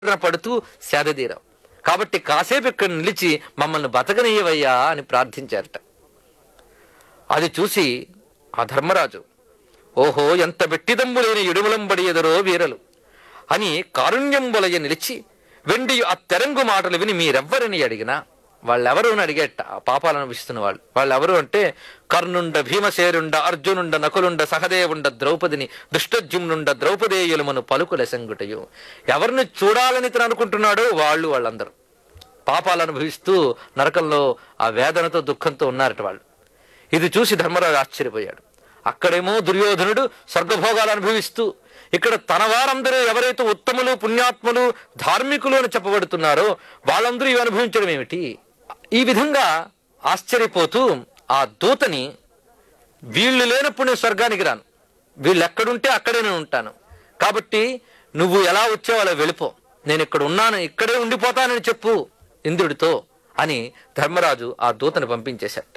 ఆవేదన పడుతూ సేదదీరావు కాబట్టి కాసేపు ఇక్కడ నిలిచి మమ్మల్ని బతకనీయవయ్యా అని ప్రార్థించారట అది చూసి ఆ ధర్మరాజు ఓహో ఎంత వెట్టిదంబు లేని ఇడుములంబడి ఎదరో వీరలు అని కారుణ్యంబులయ్య నిలిచి వెండి ఆ తెరంగు మాటలు విని మీరెవ్వరని అడిగినా వాళ్ళెవరు అని అడిగేట ఆ పాపాలు అనిపిస్తున్న వాళ్ళు వాళ్ళెవరు అంటే కర్ణుండ భీమసేరుండ అర్జునుండ నకులుండ సహదేవుండ ద్రౌపదిని దుష్టజ్యుమ్నుండ ద్రౌపదేయులమును పలుకుల సంగుటయు ఎవరిని చూడాలని ఇతను అనుకుంటున్నాడో వాళ్ళు వాళ్ళందరూ పాపాలు అనుభవిస్తూ నరకంలో ఆ వేదనతో దుఃఖంతో ఉన్నారట వాళ్ళు ఇది చూసి ధర్మరాజు ఆశ్చర్యపోయాడు అక్కడేమో దుర్యోధనుడు స్వర్గభోగాలు అనుభవిస్తూ ఇక్కడ తన వారందరూ ఎవరైతే ఉత్తములు పుణ్యాత్ములు ధార్మికులు అని చెప్పబడుతున్నారో వాళ్ళందరూ ఇవి అనుభవించడం ఏమిటి ఈ విధంగా ఆశ్చర్యపోతూ ఆ దూతని వీళ్ళు లేనప్పుడు నేను స్వర్గానికి రాను వీళ్ళు ఎక్కడుంటే అక్కడే నేను ఉంటాను కాబట్టి నువ్వు ఎలా వచ్చావు అలా వెళ్ళిపో నేను ఇక్కడ ఉన్నాను ఇక్కడే ఉండిపోతానని చెప్పు ఇంద్రుడితో అని ధర్మరాజు ఆ దూతని పంపించేశాట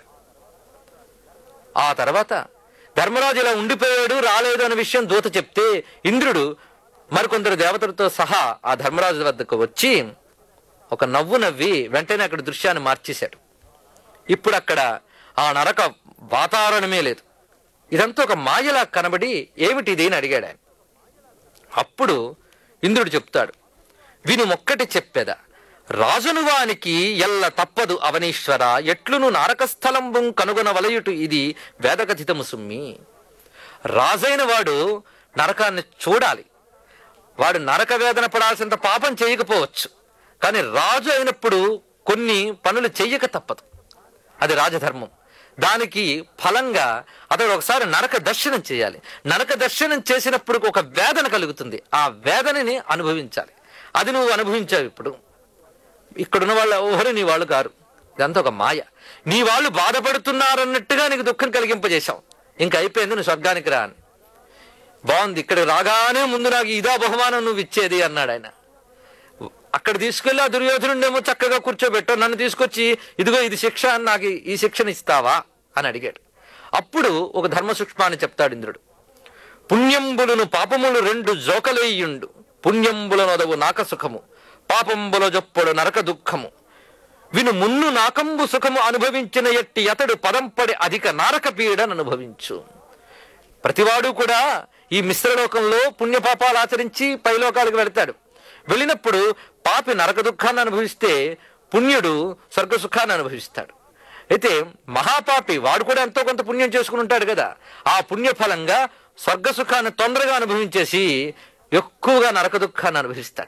ఆ తర్వాత ధర్మరాజు ఇలా ఉండిపోయాడు రాలేదు అనే విషయం దూత చెప్తే ఇంద్రుడు మరికొందరు దేవతలతో సహా ఆ ధర్మరాజు వద్దకు వచ్చి ఒక నవ్వు నవ్వి వెంటనే అక్కడ దృశ్యాన్ని మార్చేశాడు ఇప్పుడు అక్కడ ఆ నరక వాతావరణమే లేదు ఇదంతా ఒక మాయలా కనబడి ఏమిటి ఇది అని అడిగాడు ఆయన అప్పుడు ఇంద్రుడు చెప్తాడు విని మొక్కటి చెప్పెదా రాజును వానికి ఎల్ల తప్పదు అవనీశ్వర ఎట్లును నారకస్థలంబు కనుగొన వలయుటు ఇది వేదకథితము సుమ్మి రాజైన వాడు నరకాన్ని చూడాలి వాడు నరక వేదన పడాల్సినంత పాపం చేయకపోవచ్చు కానీ రాజు అయినప్పుడు కొన్ని పనులు చెయ్యక తప్పదు అది రాజధర్మం దానికి ఫలంగా అతడు ఒకసారి నరక దర్శనం చేయాలి నరక దర్శనం చేసినప్పుడు ఒక వేదన కలుగుతుంది ఆ వేదనని అనుభవించాలి అది నువ్వు అనుభవించావు ఇప్పుడు ఇక్కడున్న వాళ్ళ ఓహరి నీ వాళ్ళు కారు ఇదంతా ఒక మాయ నీ వాళ్ళు బాధపడుతున్నారన్నట్టుగా నీకు దుఃఖం కలిగింపజేశావు ఇంకా అయిపోయింది నువ్వు స్వర్గానికి రా అని బాగుంది ఇక్కడ రాగానే ముందు నాకు ఇదా బహుమానం నువ్వు ఇచ్చేది అన్నాడు ఆయన అక్కడ తీసుకెళ్లి ఆ దుర్యోధనుడేమో చక్కగా కూర్చోబెట్టు నన్ను తీసుకొచ్చి ఇదిగో ఇది శిక్ష అని నాకు ఈ శిక్షను ఇస్తావా అని అడిగాడు అప్పుడు ఒక ధర్మ సూక్ష్మాన్ని చెప్తాడు ఇంద్రుడు పుణ్యంబులను పాపములు రెండు జోకలేయుండు పుణ్యంబులనొదవు నాక సుఖము పాపంబుల జొప్పుడు నరక దుఃఖము విను మున్ను నాకంబు సుఖము అనుభవించిన ఎట్టి అతడు పదంపడి అధిక నారక పీడను అనుభవించు ప్రతివాడు కూడా ఈ మిశ్రలోకంలో పుణ్యపాపాలు ఆచరించి పైలోకాలకు వెళ్తాడు వెళ్ళినప్పుడు పాపి నరక దుఃఖాన్ని అనుభవిస్తే పుణ్యుడు స్వర్గ సుఖాన్ని అనుభవిస్తాడు అయితే మహాపాపి వాడు కూడా ఎంతో కొంత పుణ్యం చేసుకుని ఉంటాడు కదా ఆ పుణ్య ఫలంగా స్వర్గ సుఖాన్ని తొందరగా అనుభవించేసి ఎక్కువగా నరక దుఃఖాన్ని అనుభవిస్తాడు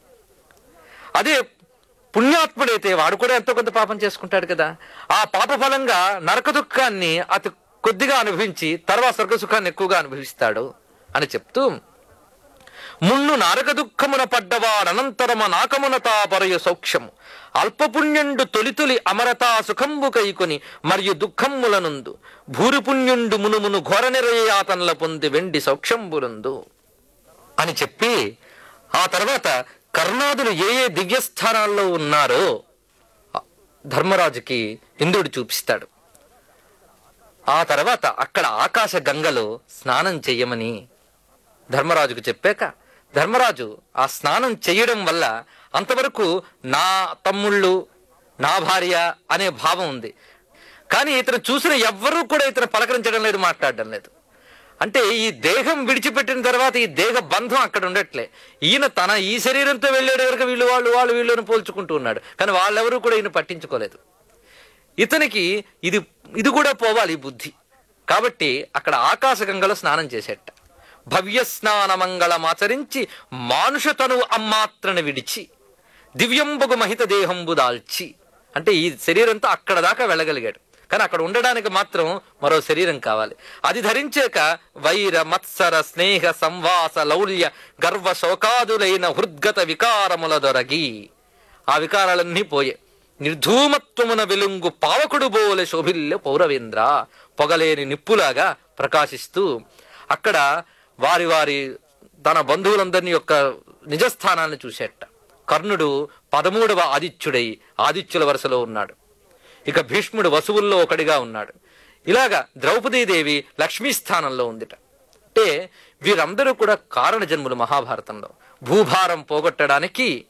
అదే పుణ్యాత్ముడైతే వాడు కూడా ఎంతో కొంత పాపం చేసుకుంటాడు కదా ఆ పాప ఫలంగా నరక దుఃఖాన్ని అతి కొద్దిగా అనుభవించి తర్వాత స్వర్గ సుఖాన్ని ఎక్కువగా అనుభవిస్తాడు అని చెప్తూ మున్ను నరక దుఃఖమున పడ్డవాడనంతరమ నాకమున తాపరయ సౌఖ్యము అల్పపుణ్యుండు తొలితొలి అమరతా సుఖంబు కైకొని మరియు దుఃఖములనుందు భూరిపుణ్యుండు మునుమును ఘోర నిరయాతనల పొంది వెండి సౌఖ్యంబులందు అని చెప్పి ఆ తర్వాత కర్ణాదులు ఏ ఏ దివ్యస్థానాల్లో ఉన్నారో ధర్మరాజుకి ఇంద్రుడు చూపిస్తాడు ఆ తర్వాత అక్కడ ఆకాశ గంగలో స్నానం చెయ్యమని ధర్మరాజుకు చెప్పాక ధర్మరాజు ఆ స్నానం చేయడం వల్ల అంతవరకు నా తమ్ముళ్ళు నా భార్య అనే భావం ఉంది కానీ ఇతను చూసిన ఎవ్వరూ కూడా ఇతను పలకరించడం లేదు మాట్లాడడం లేదు అంటే ఈ దేహం విడిచిపెట్టిన తర్వాత ఈ దేహ బంధం అక్కడ ఉండట్లే ఈయన తన ఈ శరీరంతో వెళ్ళేడు వరకు వీళ్ళు వాళ్ళు వాళ్ళు వీళ్ళని పోల్చుకుంటూ ఉన్నాడు కానీ వాళ్ళెవరూ కూడా ఈయన పట్టించుకోలేదు ఇతనికి ఇది ఇది కూడా పోవాలి ఈ బుద్ధి కాబట్టి అక్కడ ఆకాశగంగలో స్నానం చేసేట భవ్య స్నానమంగళమాచరించి మానుష తనువు అమ్మాత్రను విడిచి దివ్యంబగు మహిత దేహంబు దాల్చి అంటే ఈ శరీరంతో అక్కడ దాకా వెళ్ళగలిగాడు కానీ అక్కడ ఉండడానికి మాత్రం మరో శరీరం కావాలి అది ధరించాక వైర మత్సర స్నేహ సంవాస లౌల్య గర్వ శోకాదులైన హృద్గత వికారముల దొరగి ఆ వికారాలన్నీ పోయే నిర్ధూమత్వమున వెలుంగు పావకుడు బోలె శోభిల్య పౌరవేంద్ర పొగలేని నిప్పులాగా ప్రకాశిస్తూ అక్కడ వారి వారి తన బంధువులందరినీ యొక్క నిజస్థానాన్ని చూసేట కర్ణుడు పదమూడవ ఆదిత్యుడై ఆదిత్యుల వరుసలో ఉన్నాడు ఇక భీష్ముడు వసువుల్లో ఒకడిగా ఉన్నాడు ఇలాగా ద్రౌపదీదేవి లక్ష్మీ స్థానంలో ఉందిట అంటే వీరందరూ కూడా కారణ జన్ములు మహాభారతంలో భూభారం పోగొట్టడానికి